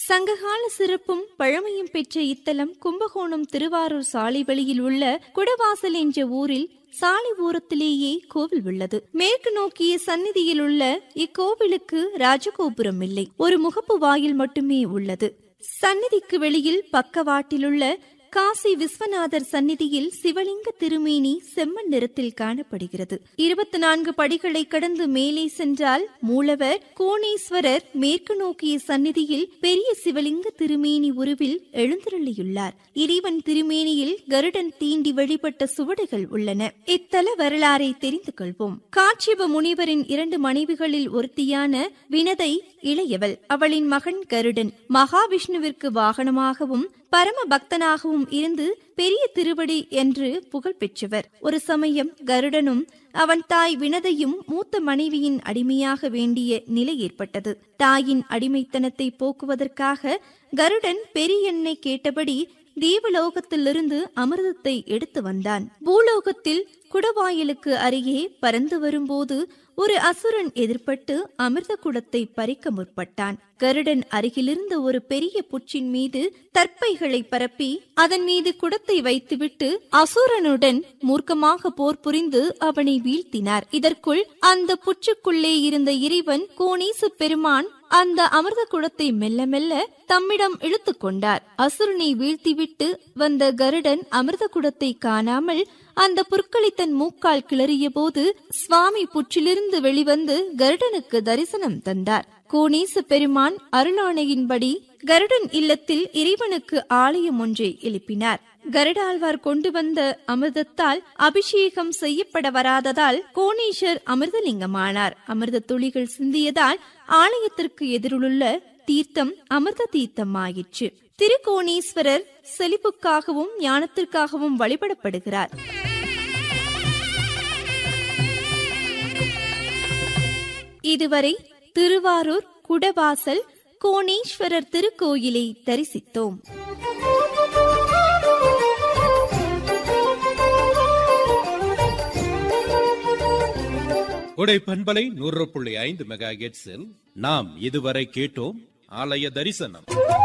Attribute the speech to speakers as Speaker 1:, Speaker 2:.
Speaker 1: சங்ககால சிறப்பும் பழமையும் பெற்ற இத்தலம் கும்பகோணம் திருவாரூர் சாலை வழியில் உள்ள குடவாசல் என்ற ஊரில் சாலை ஓரத்திலேயே கோவில் உள்ளது மேற்கு நோக்கிய சந்நிதியில் உள்ள இக்கோவிலுக்கு ராஜகோபுரம் இல்லை ஒரு முகப்பு வாயில் மட்டுமே உள்ளது சந்நிதிக்கு வெளியில் பக்கவாட்டிலுள்ள காசி விஸ்வநாதர் சந்நிதியில் சிவலிங்க திருமேனி செம்மண் நிறத்தில் காணப்படுகிறது இருபத்தி நான்கு படிகளை கடந்து மேலே சென்றால் மூலவர் கோணேஸ்வரர் மேற்கு நோக்கிய சந்நிதியில் பெரிய சிவலிங்க திருமேனி உருவில் எழுந்தருளியுள்ளார் இறைவன் திருமேனியில் கருடன் தீண்டி வழிபட்ட சுவடுகள் உள்ளன இத்தல வரலாறை தெரிந்து கொள்வோம் காட்சிப முனிவரின் இரண்டு மனைவிகளில் ஒருத்தியான வினதை இளையவள் அவளின் மகன் கருடன் மகாவிஷ்ணுவிற்கு வாகனமாகவும் பரம பக்தனாகவும் இருந்து பெரிய திருவடி என்று புகழ் பெற்றவர் ஒரு சமயம் கருடனும் அவன் தாய் வினதையும் மூத்த மனைவியின் அடிமையாக வேண்டிய நிலை ஏற்பட்டது தாயின் அடிமைத்தனத்தை போக்குவதற்காக கருடன் பெரியண்ணை கேட்டபடி தேவலோகத்திலிருந்து அமிர்தத்தை எடுத்து வந்தான் பூலோகத்தில் குடவாயலுக்கு அருகே பறந்து வரும்போது ஒரு அசுரன் எதிர்பட்டு அமிர்த குடத்தை பறிக்க முற்பட்டான் கருடன் அருகிலிருந்த ஒரு பெரிய புற்றின் மீது தற்பைகளை பரப்பி அதன் மீது குடத்தை வைத்துவிட்டு அசுரனுடன் மூர்க்கமாக போர் புரிந்து அவனை வீழ்த்தினார் இதற்குள் அந்த புற்றுக்குள்ளே இருந்த இறைவன் கோணீச பெருமான் அந்த அமிர்த குடத்தை மெல்ல மெல்ல தம்மிடம் இழுத்து கொண்டார் அசுரனை வீழ்த்திவிட்டு வந்த கருடன் அமிர்த குடத்தை காணாமல் அந்த புற்களை தன் மூக்கால் கிளறிய போது சுவாமி புற்றிலிருந்து வெளிவந்து கருடனுக்கு தரிசனம் தந்தார் கோணேச பெருமான் அருளாணையின்படி கருடன் இல்லத்தில் இறைவனுக்கு ஆலயம் ஒன்றை எழுப்பினார் கருடாழ்வார் கொண்டு வந்த அமிர்தத்தால் அபிஷேகம் செய்யப்பட வராததால் கோணேஸ்வர் அமிர்தலிங்கமானார் அமிர்த துளிகள் சிந்தியதால் ஆலயத்திற்கு எதிரிலுள்ள தீர்த்தம் அமிர்த தீர்த்தம் ஆயிற்று திருக்கோணேஸ்வரர் செழிப்புக்காகவும் ஞானத்திற்காகவும் வழிபடப்படுகிறார் இதுவரை திருவாரூர் குடவாசல் கோணேஸ்வரர் திருக்கோயிலை தரிசித்தோம்
Speaker 2: உடை பண்பலை நூறு புள்ளி ஐந்து மெகா நாம் இதுவரை கேட்டோம் ஆலய தரிசனம்